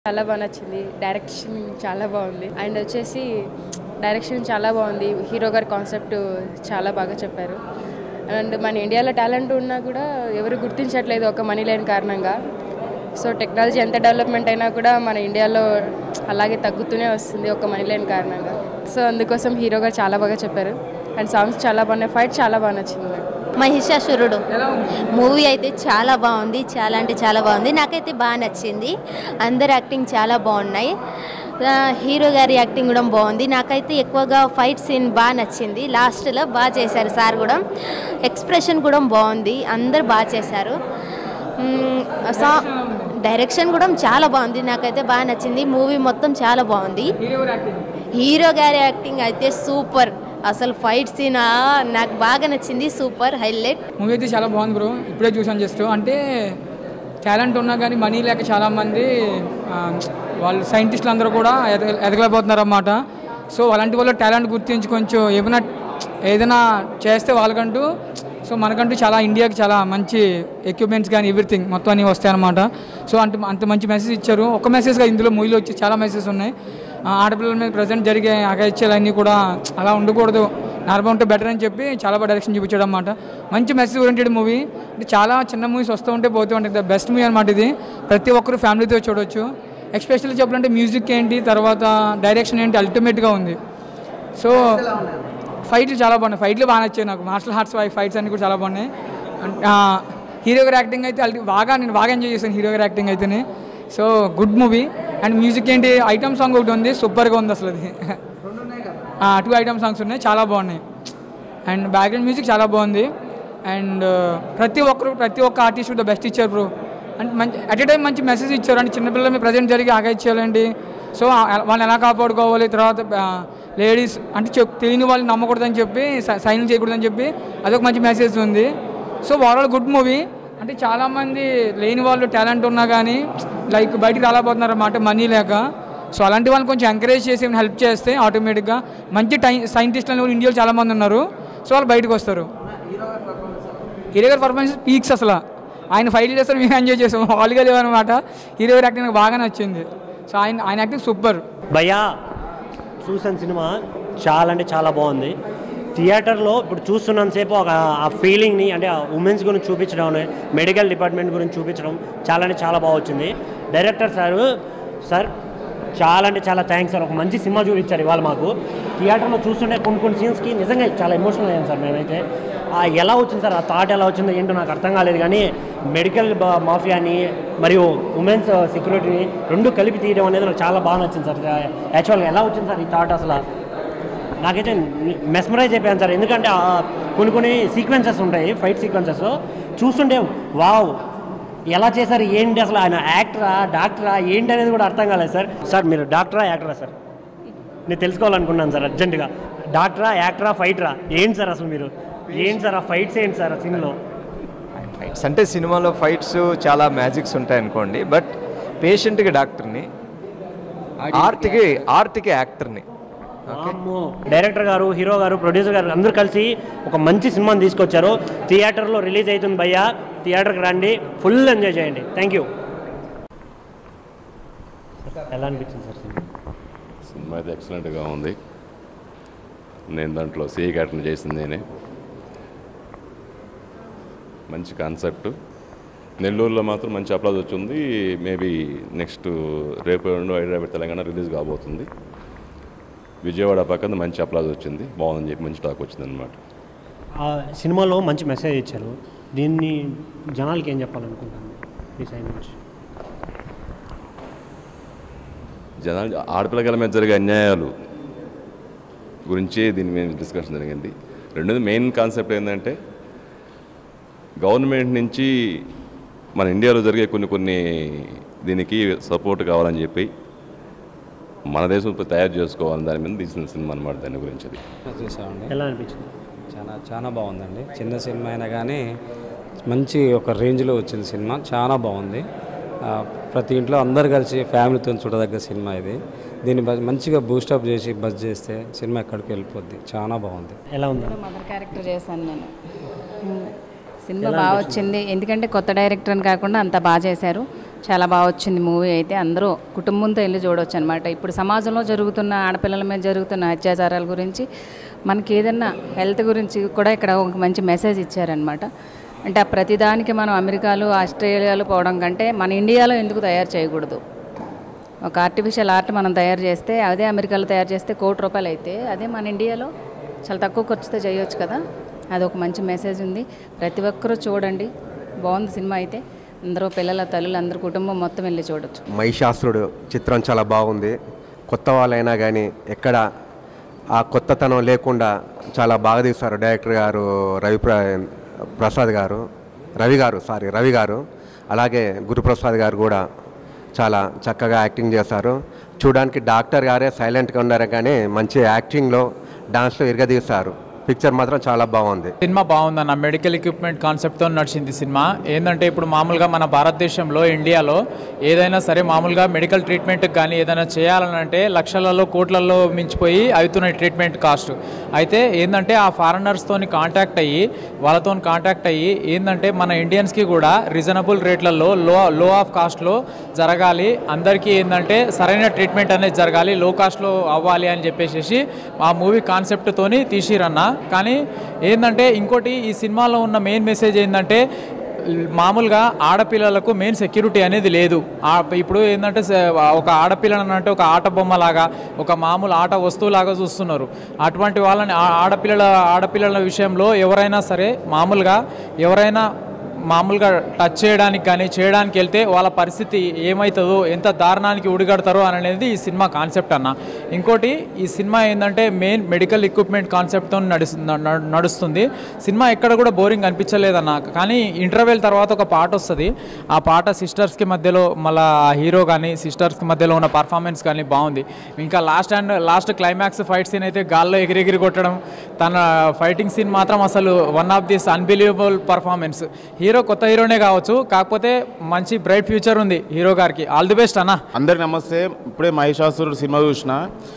చాలా బాగా నచ్చింది డైరెక్షన్ చాలా బాగుంది అండ్ వచ్చేసి డైరెక్షన్ చాలా బాగుంది హీరో గారి కాన్సెప్ట్ చాలా బాగా చెప్పారు అండ్ మన ఇండియాలో టాలెంట్ ఉన్నా కూడా ఎవరు గుర్తించట్లేదు ఒక మనీ లేని కారణంగా సో టెక్నాలజీ ఎంత డెవలప్మెంట్ అయినా కూడా మన ఇండియాలో అలాగే తగ్గుతూనే వస్తుంది ఒక మనీ లేని కారణంగా సో అందుకోసం హీరో గారు చాలా బాగా చెప్పారు అండ్ సాంగ్స్ చాలా బాగున్నాయి ఫైట్ చాలా బాగా నచ్చింది నాకు మహిషాసురుడు మూవీ అయితే చాలా బాగుంది చాలా అంటే చాలా బాగుంది నాకైతే బాగా నచ్చింది అందరి యాక్టింగ్ చాలా బాగున్నాయి ఆ, హీరో గారి యాక్టింగ్ కూడా బాగుంది నాకైతే ఎక్కువగా ఫైట్ సీన్ బాగా నచ్చింది లాస్ట్లో బాగా చేశారు సార్ కూడా ఎక్స్ప్రెషన్ కూడా బాగుంది అందరు బాగా చేశారు మ్మ్, సా డైరెక్షన్ కూడా చాలా బాగుంది నాకైతే బాగా నచ్చింది మూవీ మొత్తం చాలా బాగుంది హీరో గారి యాక్టింగ్ అయితే సూపర్ అసలు ఫైట్ సీన్ నాకు బాగా నచ్చింది సూపర్ హైలైట్ మూవీ అయితే చాలా బాగుంది బ్రో ఇప్పుడే చూసాను జస్ట్ అంటే టాలెంట్ ఉన్నా కానీ మనీ లేక చాలామంది ఆ, వాళ్ళు సైంటిస్టులు అందరూ కూడా ఎదగ ఎదగలేకపోతున్నారు అన్నమాట సో అలాంటి వాళ్ళు టాలెంట్ గుర్తించి కొంచెం ఏమైనా ఏదైనా చేస్తే వాళ్ళకంటూ సో మనకంటూ చాలా ఇండియాకి చాలా మంచి ఎక్విప్మెంట్స్ కానీ ఎవ్రీథింగ్ మొత్తం అన్నీ వస్తాయి అనమాట సో అంత అంత మంచి మెసేజ్ ఇచ్చారు ఒక మెసేజ్గా ఇందులో మూవీలో వచ్చి చాలా మెసేజ్ ఉన్నాయి ఆ, ఆడపిల్లల మీద ప్రజెంట్ జరిగే అగత్యాలు అన్నీ కూడా అలా ఉండకూడదు నార్మల్ ఉంటే బెటర్ అని చెప్పి చాలా బాగా డైరెక్షన్ చూపించాడు అనమాట మంచి మెసేజ్ ఓరియంటెడ్ మూవీ అంటే చాలా చిన్న మూవీస్ వస్తూ ఉంటే పోతూ ఉంటాయి ద బెస్ట్ మూవీ అనమాట ఇది ప్రతి ఒక్కరు ఫ్యామిలీతో చూడొచ్చు ఎక్స్పెషల్లీ చెప్పాలంటే మ్యూజిక్ ఏంటి తర్వాత డైరెక్షన్ ఏంటి అల్టిమేట్గా ఉంది సో ఫైట్లు చాలా బాగున్నాయి ఫైట్లు బాగా నచ్చాయి నాకు మార్షల్ ఆర్ట్స్ ఫైట్స్ అన్ని కూడా చాలా బాగున్నాయి అండ్, ఆ, హీరో గారి యాక్టింగ్ అయితే అల్టి బాగా నేను బాగా ఎంజాయ్ చేశాను హీరో గారి యాక్టింగ్ అయితేనే so good movie and music ఏంటి ఐటమ్ సాంగ్ ఒకటి ఉంది సూపర్గా ఉంది అసలు అది టూ ఐటమ్ సాంగ్స్ ఉన్నాయి చాలా బాగున్నాయి అండ్ బ్యాక్గ్రౌండ్ మ్యూజిక్ చాలా బాగుంది అండ్ ప్రతి ఒక్కరు ప్రతి ఒక్క ఆర్టిస్ట్ ద బెస్ట్ ఇచ్చారు బ్రో అంటే మంచి అట్ ఏ టైం మంచి మెసేజ్ ఇచ్చారు అంటే చిన్నపిల్లల మీద ప్రజెంట్ జరిగి ఆగాయిచ్చేయాలండి సో వాళ్ళని ఎలా కాపాడుకోవాలి తర్వాత లేడీస్ అంటే చెప్ తెలియని వాళ్ళని నమ్మకూడదని చెప్పి సైన్ చేయకూడదని చెప్పి అదొక మంచి మెసేజ్ ఉంది సో ఓవరాల్ గుడ్ మూవీ అంటే చాలామంది లేని వాళ్ళు టాలెంట్ ఉన్నా కానీ లైక్ బయటికి రాలేకపోతున్నారు అన్నమాట మనీ లేక సో అలాంటి వాళ్ళని కొంచెం ఎంకరేజ్ చేసి హెల్ప్ చేస్తే ఆటోమేటిక్గా మంచి టై సైంటిస్టులు అనేవి ఇండియాలో చాలామంది ఉన్నారు సో వాళ్ళు బయటకు వస్తారు హీరో గారి పర్ఫార్మెన్స్ పీక్స్ అసలు ఆయన ఫైట్ చేస్తారు మేము ఎంజాయ్ చేసాం వాళ్ళుగా లేవన్నమాట హీరో గారి యాక్టింగ్ నాకు బాగా నచ్చింది సో ఆయన ఆయన యాక్టింగ్ సూపర్ భయ్యా చూసాను సినిమా చాలా అంటే చాలా బాగుంది థియేటర్లో ఇప్పుడు చూస్తున్నంతసేపు ఒక ఆ ఫీలింగ్ని అంటే ఆ ఉమెన్స్ గురించి చూపించడం మెడికల్ డిపార్ట్మెంట్ గురించి చూపించడం చాలా అంటే చాలా బాగా వచ్చింది డైరెక్టర్ సారు సార్ చాలా అంటే చాలా థ్యాంక్స్ సార్ ఒక మంచి సినిమా చూపించారు ఇవాళ మాకు థియేటర్లో చూస్తుంటే కొన్ని కొన్ని సీన్స్కి నిజంగా చాలా ఎమోషనల్ అయ్యాను సార్ మేమైతే ఆ ఎలా వచ్చింది సార్ ఆ థాట్ ఎలా వచ్చిందో ఏంటో నాకు అర్థం కాలేదు కానీ మెడికల్ మాఫియాని మరియు ఉమెన్స్ సెక్యూరిటీని రెండు కలిపి తీయడం అనేది నాకు చాలా బాగా నచ్చింది సార్ యాక్చువల్గా ఎలా వచ్చింది సార్ ఈ థాట్ అసలు నాకైతే మెస్మరైజ్ అయిపోయాను సార్ ఎందుకంటే ఆ కొన్ని కొన్ని సీక్వెన్సెస్ ఉంటాయి ఫైట్ సీక్వెన్సెస్ చూస్తుంటే వావ్ ఎలా చేశారు ఏంటి అసలు ఆయన యాక్టరా డాక్టరా ఏంటి అనేది కూడా అర్థం కాలేదు సార్ సార్ మీరు డాక్టరా యాక్టరా సార్ నేను తెలుసుకోవాలనుకున్నాను సార్ అర్జెంటుగా డాక్టరా యాక్టరా ఫైటరా ఏంటి సార్ అసలు మీరు ఏంటి సార్ ఆ ఫైట్స్ ఏంటి సార్ ఆ సీన్లో ఫైట్స్ అంటే సినిమాలో ఫైట్స్ చాలా మ్యాజిక్స్ ఉంటాయి అనుకోండి బట్ పేషెంట్కి డాక్టర్ని ఆర్ట్కి ఆర్ట్కి యాక్టర్ని అమ్మో. డైరెక్టర్ గారు హీరో గారు ప్రొడ్యూసర్ గారు అందరూ కలిసి ఒక మంచి సినిమాని తీసుకొచ్చారు థియేటర్లో రిలీజ్ అవుతుంది భయ్యా థియేటర్కి రండి ఫుల్ ఎంజాయ్ చేయండి థ్యాంక్ యూ ఎలా అనిపించింది సార్ సినిమా సినిమా అయితే ఎక్సలెంట్గా ఉంది నేను దాంట్లో సీ క్యాటర్ని చేసింది నేనే మంచి కాన్సెప్ట్ నెల్లూరులో మాత్రం మంచి అప్లాజ్ వచ్చింది మేబీ నెక్స్ట్ రేపు ఎల్లుండి హైదరాబాద్ తెలంగాణ రిలీజ్ కాబోతుంది విజయవాడ పక్కన మంచి అప్లాజ్ వచ్చింది బాగుందని చెప్పి మంచి టాక్ వచ్చింది అనమాట ఆ సినిమాలో మంచి మెసేజ్ ఇచ్చారు దీన్ని జనాలకి ఏం చెప్పాలనుకుంటాను ఈ సైడ్ నుంచి జనాలు ఆడపిల్లల మీద జరిగే అన్యాయాలు గురించి దీని మీద డిస్కషన్ జరిగింది రెండోది మెయిన్ కాన్సెప్ట్ ఏంటంటే గవర్నమెంట్ నుంచి మన ఇండియాలో జరిగే కొన్ని కొన్ని దీనికి సపోర్ట్ కావాలని చెప్పి మన దేశం ఇప్పుడు తయారు చేసుకోవాలని దాని మీద తీసిన సినిమా అనమాట దాని గురించి అది చూసామండి ఎలా అనిపించింది చాలా చాలా బాగుందండి చిన్న సినిమా అయినా కానీ మంచి ఒక రేంజ్లో వచ్చింది సినిమా చాలా బాగుంది ఆ, ప్రతి ఇంట్లో అందరు కలిసి ఫ్యామిలీతో చూడదగ్గ సినిమా ఇది దీన్ని బ- మంచిగా బూస్టప్ చేసి బజ్ చేస్తే సినిమా ఎక్కడికి వెళ్ళిపోద్ది చాలా బాగుంది ఎలా ఉంది మదర్ క్యారెక్టర్ చేశాను నేను సినిమా బాగా వచ్చింది ఎందుకంటే కొత్త డైరెక్టర్ అని కాకుండా అంత బాగా చేశారు చాలా బాగా వచ్చింది మూవీ అయితే అందరూ కుటుంబంతో వెళ్ళి చూడవచ్చు అనమాట ఇప్పుడు సమాజంలో జరుగుతున్న ఆడపిల్లల మీద జరుగుతున్న అత్యాచారాల గురించి మనకి ఏదన్నా హెల్త్ గురించి కూడా ఇక్కడ ఒక మంచి మెసేజ్ ఇచ్చారనమాట అంటే ఆ ప్రతిదానికి మనం అమెరికాలో ఆస్ట్రేలియాలో పోవడం కంటే మన ఇండియాలో ఎందుకు తయారు చేయకూడదు ఒక ఆర్టిఫిషియల్ ఆర్ట్ మనం తయారు చేస్తే అదే అమెరికాలో తయారు చేస్తే కోటి రూపాయలు అయితే అదే మన ఇండియాలో చాలా తక్కువ ఖర్చుతో చేయొచ్చు కదా అది ఒక మంచి మెసేజ్ ఉంది ప్రతి ఒక్కరూ చూడండి బాగుంది సినిమా అయితే అందరూ పిల్లల తల్లులు అందరూ కుటుంబం మొత్తం వెళ్ళి చూడొచ్చు మహిషాసురుడు చిత్రం చాలా బాగుంది కొత్త వాళ్ళైనా కానీ ఎక్కడ ఆ కొత్తతనం లేకుండా చాలా బాగా తీస్తారు డైరెక్టర్ గారు రవి ప్ర ప్రసాద్ గారు రవి గారు సారీ రవి గారు అలాగే గురుప్రసాద్ గారు కూడా చాలా చక్కగా యాక్టింగ్ చేశారు చూడడానికి డాక్టర్ గారే సైలెంట్గా ఉన్నారు కానీ మంచి యాక్టింగ్లో డాన్స్లో ఇరగదీశారు పిక్చర్ మాత్రం చాలా బాగుంది సినిమా బాగుందన్న మెడికల్ ఎక్విప్మెంట్ కాన్సెప్ట్తో నడిచింది సినిమా ఏంటంటే ఇప్పుడు మామూలుగా మన భారతదేశంలో ఇండియాలో ఏదైనా సరే మామూలుగా మెడికల్ ట్రీట్మెంట్కి కానీ ఏదైనా చేయాలనంటే లక్షలలో కోట్లలో మించిపోయి అవుతున్నాయి ట్రీట్మెంట్ కాస్ట్ అయితే ఏంటంటే ఆ ఫారినర్స్తోని కాంటాక్ట్ అయ్యి వాళ్ళతో కాంటాక్ట్ అయ్యి ఏంటంటే మన ఇండియన్స్కి కూడా రీజనబుల్ రేట్లలో లో లో ఆఫ్ కాస్ట్లో జరగాలి అందరికీ ఏంటంటే సరైన ట్రీట్మెంట్ అనేది జరగాలి లో కాస్ట్లో అవ్వాలి అని చెప్పేసి ఆ మూవీ కాన్సెప్ట్తోని తీసిరన్న కానీ ఏంటంటే ఇంకోటి ఈ సినిమాలో ఉన్న మెయిన్ మెసేజ్ ఏంటంటే మామూలుగా ఆడపిల్లలకు మెయిన్ సెక్యూరిటీ అనేది లేదు ఆ- ఇప్పుడు ఏంటంటే స- ఒక ఆడపిల్లని అంటే ఒక ఆట బొమ్మలాగా ఒక మామూలు ఆట వస్తువులాగా చూస్తున్నారు అటువంటి వాళ్ళని ఆ- ఆడపిల్లల ఆడపిల్లల విషయంలో ఎవరైనా సరే మామూలుగా ఎవరైనా మామూలుగా టచ్ చేయడానికి కానీ చేయడానికి వెళ్తే వాళ్ళ పరిస్థితి ఏమవుతుందో ఎంత దారుణానికి ఉడిగడతారో అని అనేది ఈ సినిమా కాన్సెప్ట్ అన్న ఇంకోటి ఈ సినిమా ఏంటంటే మెయిన్ మెడికల్ ఎక్విప్మెంట్ కాన్సెప్ట్తో నడుస్తు న- నడుస్తుంది సినిమా ఎక్కడ కూడా బోరింగ్ అనిపించలేదన్న కానీ ఇంటర్వెల్ తర్వాత ఒక పాట వస్తుంది ఆ పాట సిస్టర్స్కి మధ్యలో మళ్ళీ హీరో కానీ సిస్టర్స్కి మధ్యలో ఉన్న పర్ఫార్మెన్స్ కానీ బాగుంది ఇంకా last and last climax fight scene అయితే గాల్లో ఎగిరెగిరి కొట్టడం తన ఫైటింగ్ సీన్ మాత్రం అసలు one of this unbelievable performance hero కొత్త హీరోనే కావచ్చు కాకపోతే మంచి బ్రైట్ ఫ్యూచర్ ఉంది హీరో గారికి ఆల్ ది బెస్ట్ అన్న అందరికి నమస్తే ఇప్పుడే మహిషాసురుడు సినిమా చూసిన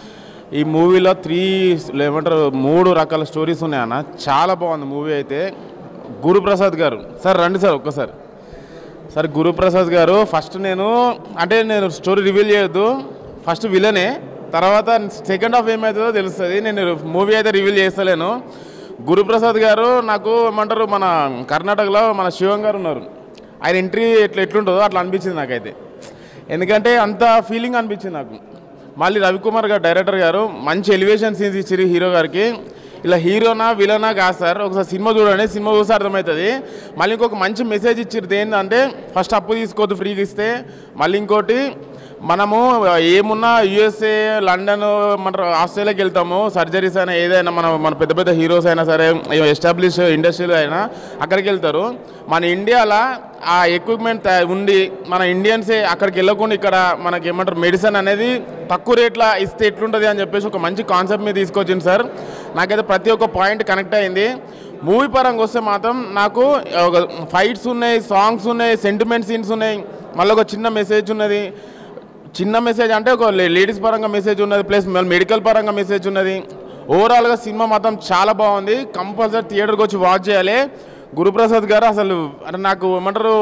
ఈ మూవీలో త్రీ ఏమంటారు మూడు రకాల స్టోరీస్ ఉన్నాయన్న చాలా బాగుంది మూవీ అయితే గురుప్రసాద్ గారు సార్ రండి సార్ ఒక్కసారి సార్ గురుప్రసాద్ గారు ఫస్ట్ నేను అంటే నేను స్టోరీ రివీల్ చేయొద్దు ఫస్ట్ విలనే తర్వాత సెకండ్ హాఫ్ ఏమవుతుందో తెలుస్తుంది నేను మూవీ అయితే రివీల్ చేస్తలేను గురుప్రసాద్ గారు నాకు ఏమంటారు మన కర్ణాటకలో మన శివం గారు ఉన్నారు ఆయన ఎంట్రీ ఎట్లా ఎట్లుంటుందో అట్లా అనిపించింది నాకైతే ఎందుకంటే అంత ఫీలింగ్ అనిపించింది నాకు మళ్ళీ రవికుమార్ గారు డైరెక్టర్ గారు మంచి ఎలివేషన్ సీన్స్ ఇచ్చారు హీరో గారికి ఇలా హీరోనా విలనా కాదు సార్ ఒకసారి సినిమా చూడండి సినిమా చూస్తే అర్థమవుతుంది మళ్ళీ ఇంకొక మంచి మెసేజ్ ఇచ్చారు ఏంటంటే ఫస్ట్ అప్పు తీసుకోవద్దు ఫ్రీగా ఇస్తే మళ్ళీ ఇంకోటి మనము ఏమున్నా యుఎస్ఏ లండన్ మన ఆస్ట్రేలియాకి వెళ్తాము సర్జరీస్ అయినా ఏదైనా మన మన పెద్ద పెద్ద హీరోస్ అయినా సరే ఎస్టాబ్లిష్ ఇండస్ట్రీలో అయినా అక్కడికి వెళ్తారు మన ఇండియాలో ఆ ఎక్విప్మెంట్ ఉండి మన ఇండియన్సే అక్కడికి వెళ్ళకుండా ఇక్కడ మనకి ఏమంటారు మెడిసిన్ అనేది తక్కువ రేట్ల ఇస్తే ఎట్లుంటుంది అని చెప్పేసి ఒక మంచి కాన్సెప్ట్ మీద తీసుకొచ్చింది సార్ నాకైతే ప్రతి ఒక్క పాయింట్ కనెక్ట్ అయింది మూవీ పరంగా వస్తే మాత్రం నాకు ఒక ఫైట్స్ ఉన్నాయి సాంగ్స్ ఉన్నాయి సెంటిమెంట్ సీన్స్ ఉన్నాయి మళ్ళీ ఒక చిన్న మెసేజ్ ఉన్నది చిన్న మెసేజ్ అంటే ఒక లే- లేడీస్ పరంగా మెసేజ్ ఉన్నది ప్లస్ మళ్ళీ మెడికల్ పరంగా మెసేజ్ ఉన్నది ఓవరాల్గా సినిమా మాత్రం చాలా బాగుంది కంపల్సరీ థియేటర్కి వచ్చి వాచ్ చేయాలి గురుప్రసాద్ గారు అసలు అంటే నాకు ఏమంటారు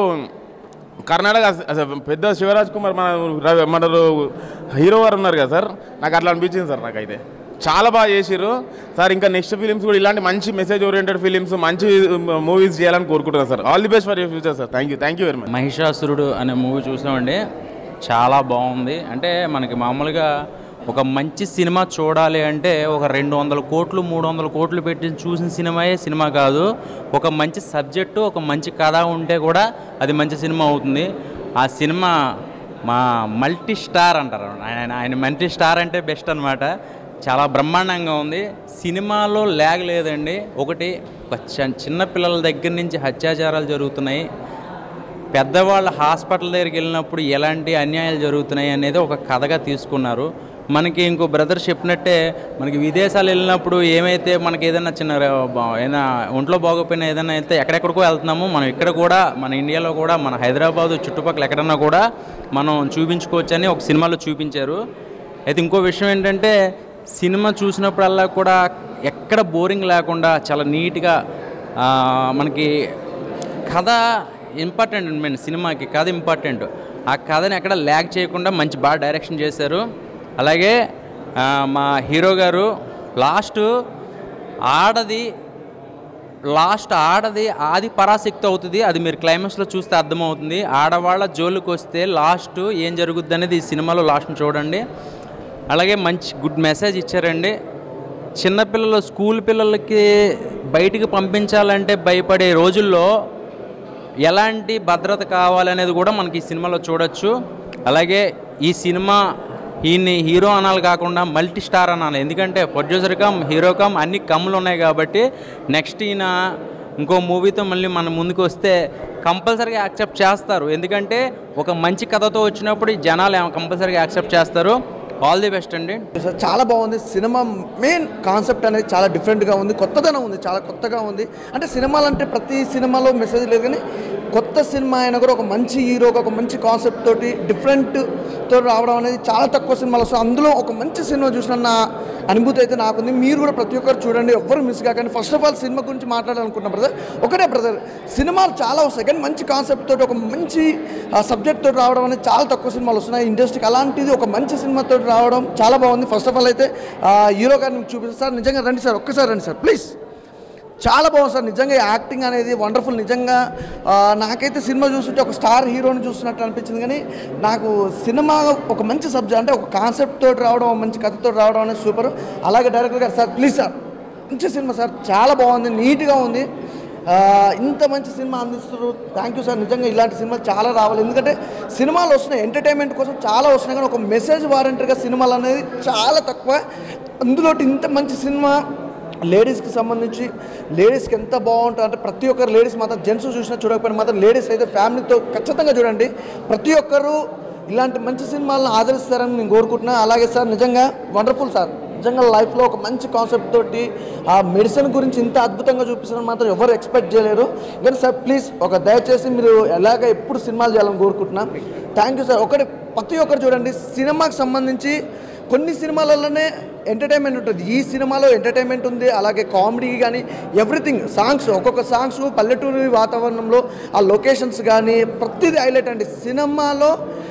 కర్ణాటక అస- అసలు పెద్ద శివరాజ్ కుమార్ మన రవి- ఏమంటారు హీరో గారు ఉన్నారు కదా సార్ నాకు అట్లా అనిపించింది సార్ నాకైతే చాలా బాగా చేసిర్రు సార్ ఇంకా నెక్స్ట్ ఫిలిమ్స్ కూడా ఇలాంటి మంచి మెసేజ్ ఓరియంటెడ్ ఫిలిమ్స్ మంచి మూవీస్ చేయాలని కోరుకుంటున్నాను sir all the best for your future sir thank you thank you very much Mahishasurudu అనే మూవీ చూసామండి చాలా బాగుంది అంటే మనకి మామూలుగా ఒక మంచి సినిమా చూడాలి అంటే ఒక రెండు వందల కోట్లు మూడు వందల కోట్లు పెట్టి చూసిన సినిమాయే సినిమా కాదు ఒక మంచి సబ్జెక్టు ఒక మంచి కథ ఉంటే కూడా అది మంచి సినిమా అవుతుంది ఆ సినిమా మా మల్టీ స్టార్ అంటారు ఆయన ఆయన మల్టీ స్టార్ అంటే బెస్ట్ అనమాట చాలా బ్రహ్మాండంగా ఉంది సినిమాలో ల్యాగ్ లేదండి ఒకటి ఒక చి- చిన్న పిల్లల దగ్గర నుంచి అత్యాచారాలు జరుగుతున్నాయి పెద్దవాళ్ళ హాస్పిటల్ దగ్గరికి వెళ్ళినప్పుడు ఎలాంటి అన్యాయాలు జరుగుతున్నాయి అనేది ఒక కథగా తీసుకున్నారు మనకి ఇంకో బ్రదర్ చెప్పినట్టే మనకి విదేశాలు వెళ్ళినప్పుడు ఏమైతే మనకి ఏదైనా చిన్న ర- బా- ఏదైనా ఒంట్లో బాగోపోయినా ఏదైనా అయితే ఎక్కడెక్కడికో వెళ్తున్నాము మనం ఇక్కడ కూడా మన ఇండియాలో కూడా మన హైదరాబాద్ చుట్టుపక్కల ఎక్కడన్నా కూడా మనం చూపించుకోవచ్చని ఒక సినిమాలో చూపించారు అయితే ఇంకో విషయం ఏంటంటే సినిమా చూసినప్పుడల్లా కూడా ఎక్కడ బోరింగ్ లేకుండా చాలా నీట్గా ఆ, మనకి కథ ఇంపార్టెంట్ మెయిన్ సినిమాకి కథ ఇంపార్టెంట్ ఆ కథని ఎక్కడ ల్యాగ్ చేయకుండా మంచి బాగా డైరెక్షన్ చేశారు అలాగే ఆ, మా హీరో గారు లాస్ట్ ఆడది లాస్ట్ ఆడది ఆది పరాశక్తి అవుతుంది అది మీరు క్లైమాక్స్లో చూస్తే అర్థమవుతుంది ఆడవాళ్ళ జోలికి వస్తే లాస్ట్ ఏం జరుగుద్ది అనేది ఈ సినిమాలో లాస్ట్ చూడండి అలాగే మంచి గుడ్ మెసేజ్ ఇచ్చారండి చిన్నపిల్లలు స్కూల్ పిల్లలకి బయటికి పంపించాలంటే భయపడే రోజుల్లో ఎలాంటి భద్రత కావాలనేది కూడా మనకి ఈ సినిమాలో చూడొచ్చు అలాగే ఈ సినిమా ఈయన్ని హీరో అనాలి కాకుండా మల్టీ స్టార్ అనాలి ఎందుకంటే ప్రొడ్యూసర్ కమ్ హీరో కమ్ అన్ని కమ్ములు ఉన్నాయి కాబట్టి నెక్స్ట్ ఈయన ఇంకో మూవీతో మళ్ళీ మన ముందుకు వస్తే కంపల్సరీగా యాక్సెప్ట్ చేస్తారు ఎందుకంటే ఒక మంచి కథతో వచ్చినప్పుడు ఈ జనాలు కంపల్సరీగా యాక్సెప్ట్ చేస్తారు ఆల్ ది బెస్ట్ అండి సార్ చాలా బాగుంది సినిమా మెయిన్ కాన్సెప్ట్ అనేది చాలా డిఫరెంట్గా ఉంది కొత్తదనం ఉంది చాలా కొత్తగా ఉంది అంటే సినిమాలు అంటే ప్రతి సినిమాలో మెసేజ్ లేదు కానీ కొత్త సినిమా అయినా కూడా ఒక మంచి హీరోగా ఒక మంచి కాన్సెప్ట్ తోటి డిఫరెంట్ తో రావడం అనేది చాలా తక్కువ సినిమాలు వస్తాయి అందులో ఒక మంచి సినిమా చూసిన నా అనుభూతి అయితే నాకుంది మీరు కూడా ప్రతి ఒక్కరు చూడండి ఎవ్వరు మిస్ కాకండి ఫస్ట్ ఆఫ్ ఆల్ సినిమా గురించి మాట్లాడాలనుకున్నా బ్రదర్ ఒకటే బ్రదర్ సినిమాలు చాలా వస్తాయి కానీ మంచి కాన్సెప్ట్ తోటి ఒక మంచి సబ్జెక్ట్ తోటి రావడం అనేది చాలా తక్కువ సినిమాలు వస్తున్నాయి ఇండస్ట్రీకి అలాంటిది ఒక మంచి సినిమా తోటి రావడం చాలా బాగుంది ఫస్ట్ ఆఫ్ ఆల్ అయితే ఆ, హీరో గారిని చూపిస్తారు సార్ నిజంగా రండి సార్ ఒక్కసారి రండి సార్ ప్లీజ్ చాలా బాగుంది సార్ నిజంగా యాక్టింగ్ అనేది వండర్ఫుల్ నిజంగా ఆ, నాకైతే సినిమా చూస్తుంటే ఒక స్టార్ హీరోని చూస్తున్నట్టు అనిపించింది కానీ నాకు సినిమా ఒక మంచి సబ్జెక్ట్ అంటే ఒక కాన్సెప్ట్ తోటి రావడం ఒక మంచి కథతో రావడం అనేది సూపర్ అలాగే డైరెక్టర్ గారు సార్ ప్లీజ్ సార్ మంచి సినిమా సార్ చాలా బాగుంది నీట్గా ఉంది ఆ, ఇంత మంచి సినిమా అందిస్తున్నారు థ్యాంక్ యూ సార్ నిజంగా ఇలాంటి సినిమాలు చాలా రావాలి ఎందుకంటే సినిమాలు వస్తున్నాయి ఎంటర్టైన్మెంట్ కోసం చాలా వస్తున్నాయి కానీ ఒక మెసేజ్ వారంటీగా సినిమాలు అనేది చాలా తక్కువ అందులో ఇంత మంచి సినిమా లేడీస్కి సంబంధించి లేడీస్కి ఎంత బాగుంటుంది అంటే ప్రతి ఒక్కరు లేడీస్ మాత్రం జెంట్స్ చూసినా చూడకపోయినా మాత్రం లేడీస్ అయితే ఫ్యామిలీతో ఖచ్చితంగా చూడండి ప్రతి ఒక్కరు ఇలాంటి మంచి సినిమాలను ఆదరిస్తారని నేను కోరుకుంటున్నా అలాగే సార్ నిజంగా వండర్ఫుల్ సార్ నిజంగా లైఫ్లో ఒక మంచి కాన్సెప్ట్ తోటి ఆ మెడిసిన్ గురించి ఇంత అద్భుతంగా చూపిస్తారని మాత్రం ఎవరు ఎక్స్పెక్ట్ చేయలేరు కానీ సార్ ప్లీజ్ ఒక దయచేసి మీరు ఎలాగ ఎప్పుడు సినిమాలు చేయాలని కోరుకుంటున్నా థ్యాంక్ యూ సార్ ఒకటి ప్రతి ఒక్కరు చూడండి సినిమాకి సంబంధించి కొన్ని సినిమాలలోనే ఎంటర్టైన్మెంట్ ఉంటుంది ఈ సినిమాలో ఎంటర్టైన్మెంట్ ఉంది అలాగే కామెడీ కానీ ఎవ్రీథింగ్ సాంగ్స్ ఒక్కొక్క సాంగ్స్ పల్లెటూరి వాతావరణంలో ఆ లొకేషన్స్ కానీ ప్రతిదీ హైలైట్ అండి సినిమాలో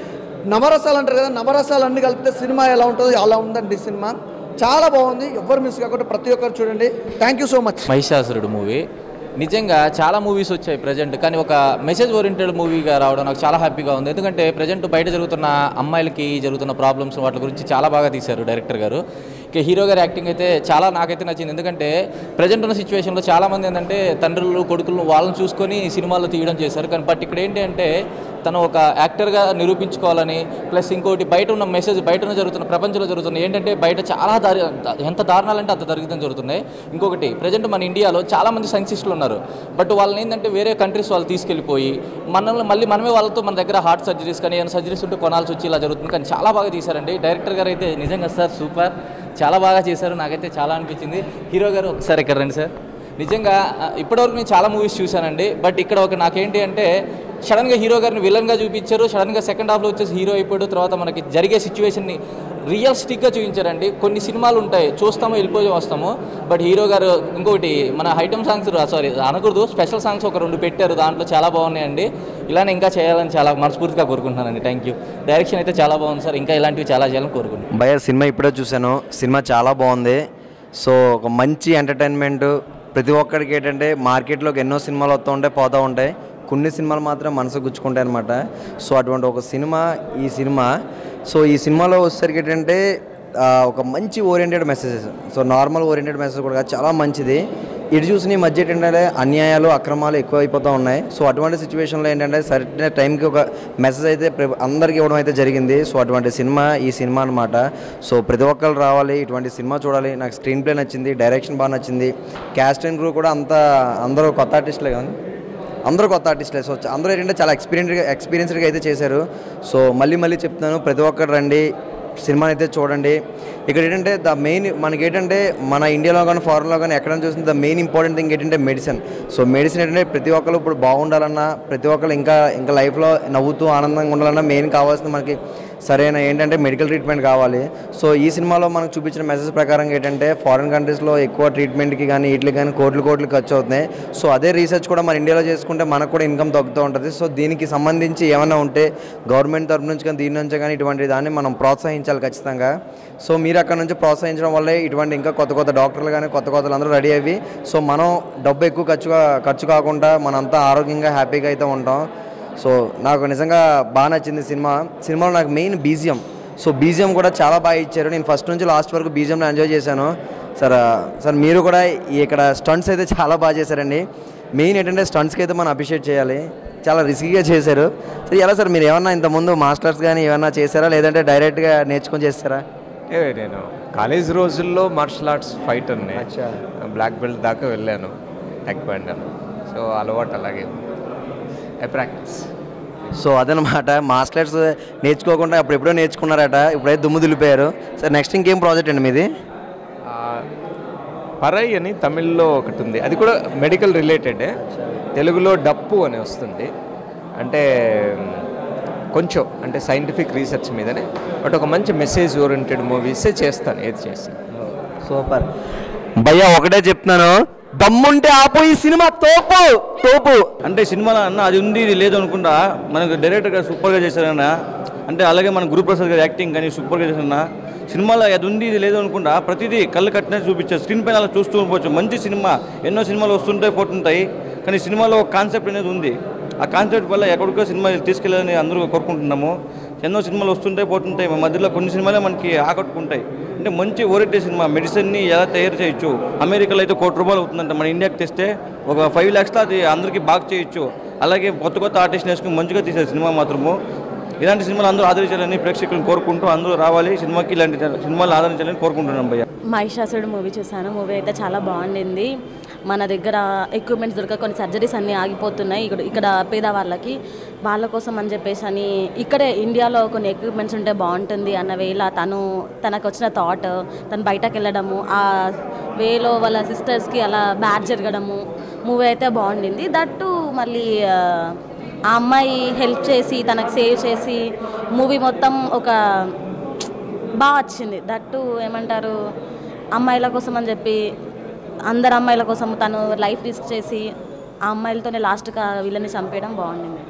నవరసాలు అంటారు కదా నవరసాలు అన్ని కలిపితే సినిమా ఎలా ఉంటుందో అలా ఉందండి ఈ సినిమా చాలా బాగుంది ఎవ్వరు మిస్ కాకుండా ప్రతి ఒక్కరు చూడండి thank you so much Mahishasurudu movie నిజంగా చాలా మూవీస్ వచ్చాయి ప్రజెంట్ కానీ ఒక మెసేజ్ ఓరియంటెడ్ మూవీగా రావడం నాకు చాలా హ్యాపీగా ఉంది ఎందుకంటే ప్రజెంట్ బయట జరుగుతున్న అమ్మాయిలకి జరుగుతున్న ప్రాబ్లమ్స్ వాటి గురించి చాలా బాగా తీశారు డైరెక్టర్ గారు ఇక హీరో గారి యాక్టింగ్ అయితే చాలా నాకైతే నచ్చింది ఎందుకంటే ప్రజెంట్ ఉన్న సిచ్యువేషన్లో చాలామంది ఏంటంటే తండ్రులు కొడుకులను వాళ్ళని చూసుకొని సినిమాల్లో తీయడం చేశారు కానీ బట్ ఇక్కడ ఏంటి అంటే తను ఒక యాక్టర్గా నిరూపించుకోవాలని ప్లస్ ఇంకోటి బయట ఉన్న మెసేజ్ బయట ఉన్న జరుగుతున్న ప్రపంచంలో జరుగుతున్న ఏంటంటే బయట చాలా దారి ఎంత దారుణాలంటే అంత దరిద్రం జరుగుతున్నాయి ఇంకొకటి ప్రజెంట్ మన ఇండియాలో చాలా మంది సైన్సిస్టులు ఉన్నారు బట్ వాళ్ళని ఏంటంటే వేరే కంట్రీస్ వాళ్ళు తీసుకెళ్ళిపోయి మనల్ని మళ్ళీ మనమే వాళ్ళతో మన దగ్గర హార్ట్ సర్జరీస్ కానీ ఏమైనా సర్జరీస్ ఉంటే కొనాల్సి వచ్చి ఇలా జరుగుతుంది కానీ చాలా బాగా తీశారండి డైరెక్టర్ గారు అయితే నిజంగా సార్ సూపర్ చాలా బాగా చేశారు నాకైతే చాలా అనిపించింది హీరో గారు ఒకసారి ఇక్కడ రండి సార్ నిజంగా ఆ, ఇప్పటివరకు నేను చాలా మూవీస్ చూశానండి బట్ ఇక్కడ ఒక నాకేంటి అంటే సడన్గా హీరో గారిని విలన్గా చూపించారు సడన్గా సెకండ్ హాఫ్లో వచ్చేసి హీరో అయిపోయాడు తర్వాత మనకి జరిగే సిచ్యువేషన్ని రియలిస్టిక్గా చూపించారండి కొన్ని సినిమాలు ఉంటాయి చూస్తాము వెళ్ళిపోయి వస్తాము బట్ హీరో గారు ఇంకొకటి మన ఐటమ్ సాంగ్స్ సారీ అనకూడదు స్పెషల్ సాంగ్స్ ఒక రెండు పెట్టారు దాంట్లో చాలా బాగున్నాయండి ఇలానే ఇంకా చేయాలని చాలా మనస్ఫూర్తిగా కోరుకుంటున్నానండి థ్యాంక్ యూ డైరెక్షన్ అయితే చాలా బాగుంది సార్ ఇంకా ఇలాంటివి చాలా చేయాలని కోరుకుంటున్నాను భయ సినిమా ఇప్పుడే చూశాను సినిమా చాలా బాగుంది సో ఒక మంచి ఎంటర్టైన్మెంట్ ప్రతి ఒక్కరికి ఏంటంటే మార్కెట్లోకి ఎన్నో సినిమాలు వస్తూ ఉంటాయి పోతూ ఉంటాయి కొన్ని సినిమాలు మాత్రం మనసు గుచ్చుకుంటాయి అనమాట సో అటువంటి ఒక సినిమా ఈ సినిమా సో ఈ సినిమాలో వచ్చేసరికి ఏంటంటే ఆ, ఒక మంచి oriented messages so normal oriented message కూడా కాదు, చాలా మంచిది ఇటు చూసిన ఈ మధ్య ఏంటంటే అన్యాయాలు అక్రమాలు ఎక్కువ అయిపోతూ ఉన్నాయి సో అటువంటి సిచ్యువేషన్లో ఏంటంటే సరైన టైంకి ఒక మెసేజ్ అయితే ప్ర- అందరికీ ఇవ్వడం అయితే జరిగింది సో అటువంటి సినిమా ఈ సినిమా అనమాట సో ప్రతి ఒక్కరు రావాలి ఇటువంటి సినిమా చూడాలి నాకు స్క్రీన్ ప్లే నచ్చింది డైరెక్షన్ బాగా నచ్చింది క్యాస్ట్ అండ్ క్రూ కూడా అంతా అందరూ కొత్త ఆర్టిస్టులే కానీ అందరూ కొత్త ఆర్టిస్టులే సో అందరూ ఏంటంటే చాలా ఎక్స్పీరియన్స్ ఎక్స్పీరియన్స్డ్గా అయితే చేశారు సో మళ్ళీ మళ్ళీ చెప్తున్నాను ప్రతి ఒక్కరు రండి సినిమాని అయితే చూడండి ఇక్కడ ఏంటంటే ద మెయిన్ మనకి ఏంటంటే మన ఇండియాలో కానీ ఫారెన్లో కానీ ఎక్కడ చూసిన ద మెయిన్ ఇంపార్టెంట్ థింగ్ ఏంటంటే మెడిసిన్ సో మెడిసిన్ ఏంటంటే ప్రతి ఒక్కరు ఇప్పుడు బాగుండాలన్నా ప్రతి ఒక్కరు ఇంకా ఇంకా లైఫ్లో నవ్వుతూ ఆనందంగా ఉండాలన్నా మెయిన్ కావాల్సింది మనకి సరైన ఏంటంటే మెడికల్ ట్రీట్మెంట్ కావాలి సో ఈ సినిమాలో మనకు చూపించిన మెసేజ్ ప్రకారం ఏంటంటే ఫారిన్ కంట్రీస్లో ఎక్కువ ట్రీట్మెంట్కి కానీ వీటికి కానీ కోట్లు కోట్లు ఖర్చు అవుతున్నాయి సో అదే రీసెర్చ్ కూడా మన ఇండియాలో చేసుకుంటే మనకు కూడా ఇన్కమ్ తగ్గుతూ ఉంటుంది సో దీనికి సంబంధించి ఏమైనా ఉంటే గవర్నమెంట్ తరపు నుంచి కానీ దీని నుంచి కానీ ఇటువంటి దాన్ని మనం ప్రోత్సహించాలి ఖచ్చితంగా సో మీరు అక్కడ నుంచి ప్రోత్సహించడం వల్లే ఇటువంటి ఇంకా కొత్త కొత్త డాక్టర్లు కానీ కొత్త కొత్తలు అందరూ రెడీ అయ్యి సో మనం డబ్బు ఎక్కువ ఖర్చుగా ఖర్చు కాకుండా మనంతా ఆరోగ్యంగా హ్యాపీగా అయితే ఉంటాం సో నాకు నిజంగా బాగా నచ్చింది సినిమా సినిమాలో నాకు మెయిన్ బీజియం సో బీజియం కూడా చాలా బాగా ఇచ్చారు నేను ఫస్ట్ నుంచి లాస్ట్ వరకు బీజియంలో ఎంజాయ్ చేశాను సార్ సార్ మీరు కూడా ఇక్కడ స్టంట్స్ అయితే చాలా బాగా చేశారండి మెయిన్ ఏంటంటే స్టంట్స్కి అయితే మనం అప్రిషియేట్ చేయాలి చాలా రిస్కీగా చేశారు సో ఎలా సార్ మీరు ఏమన్నా ఇంతకుముందు మాస్టర్స్ కానీ ఏమన్నా చేశారా లేదంటే డైరెక్ట్గా నేర్చుకొని చేస్తారా ఏ నేను కాలేజ్ రోజుల్లో మార్షల్ ఆర్ట్స్ ఫైటర్ని బ్లాక్ బెల్ట్ దాకా వెళ్ళాను టెక్ బ్యాండ్ సో అలవాటు అలాగే ఐ ప్రాక్టీస్ సో అదనమాట మాస్టర్స్ నేర్చుకోకుండా అప్పుడు ఎప్పుడో నేర్చుకున్నారట ఇప్పుడైతే దుమ్ము దులిపోయారు సార్ నెక్స్ట్ ఇంకేం ప్రాజెక్ట్ అండి మీది పరై అని తమిళ్లో ఒకటి ఉంది అది కూడా మెడికల్ రిలేటెడ్ తెలుగులో డప్పు అని వస్తుంది అంటే మ్, కొంచెం అంటే సైంటిఫిక్ రీసెర్చ్ మీదనే బట్ ఒక మంచి మెసేజ్ ఓరియంటెడ్ మూవీసే చేస్తాను ఏది చేస్తాను సూపర్ భయ్యా ఒకటే చెప్తున్నాను దమ్ముంటే ఆపు ఈ సినిమా తోపు తోపు అంటే సినిమాలో అన్న అది ఉంది ఇది లేదు అనుకుంటా మనకు డైరెక్టర్ గారు సూపర్గా చేశారన్న అంటే అలాగే మన గురుప్రసాద్ గారి యాక్టింగ్ కానీ సూపర్గా చేశారన్న సినిమాలో అది ఉంది ఇది లేదు అనుకుంటా ప్రతిదీ కళ్ళు కట్టినట్టు చూపించారు స్క్రీన్ పైన అలా చూస్తూ ఉండవచ్చు మంచి సినిమా ఎన్నో సినిమాలు వస్తుంటాయి పోతుంటాయి కానీ సినిమాలో ఒక కాన్సెప్ట్ అనేది ఉంది ఆ కాన్సెప్ట్ వల్ల ఎక్కడికో సినిమా తీసుకెళ్ళాలని అందరూ కోరుకుంటున్నాము ఎన్నో సినిమాలు వస్తుంటాయి పోతుంటాయి మన మధ్యలో కొన్ని సినిమాలే మనకి ఆకట్టుకుంటాయి అంటే మంచి ఓరియంటెడ్ సినిమా మెడిసిన్ని ఎలా తయారు చేయొచ్చు అమెరికాలో అయితే కోటి రూపాయలు అవుతుందంట మన ఇండియాకి తెస్తే ఒక ఫైవ్ ల్యాక్స్లో అది అందరికీ బాగా చేయొచ్చు అలాగే కొత్త కొత్త ఆర్టిస్ట్ వేసుకుని మంచిగా తీశారు సినిమా మాత్రము ఇలాంటి సినిమాలు అందరూ ఆదరించాలని ప్రేక్షకులను కోరుకుంటూ అందరూ రావాలి సినిమాకి ఇలాంటి సినిమాలు ఆదరించాలని కోరుకుంటున్నాం భయ్య మహిషాసుడు మూవీ చూసాను మూవీ అయితే చాలా బాగుండింది మన దగ్గర ఎక్విప్మెంట్స్ దొరక కొన్ని సర్జరీస్ అన్నీ ఆగిపోతున్నాయి ఇక్కడ ఇక్కడ పేదవాళ్ళకి వాళ్ళ కోసం అని చెప్పేసి అని ఇక్కడే ఇండియాలో కొన్ని ఎక్విప్మెంట్స్ ఉంటే బాగుంటుంది అన్న వేళ తను తనకు వచ్చిన థాట్ తను బయటకు వెళ్ళడము ఆ వేలో వాళ్ళ సిస్టర్స్కి అలా బ్యాడ్ జరగడము మూవీ అయితే బాగుండింది దట్టు మళ్ళీ ఆ, ఆ అమ్మాయి హెల్ప్ చేసి తనకు సేవ్ చేసి మూవీ మొత్తం ఒక బాగా వచ్చింది దట్టు ఏమంటారు అమ్మాయిల కోసం అని చెప్పి అందరు అమ్మాయిల కోసం తను లైఫ్ రిస్క్ చేసి ఆ అమ్మాయిలతోనే లాస్ట్గా వీళ్ళని చంపేయడం బాగుండింది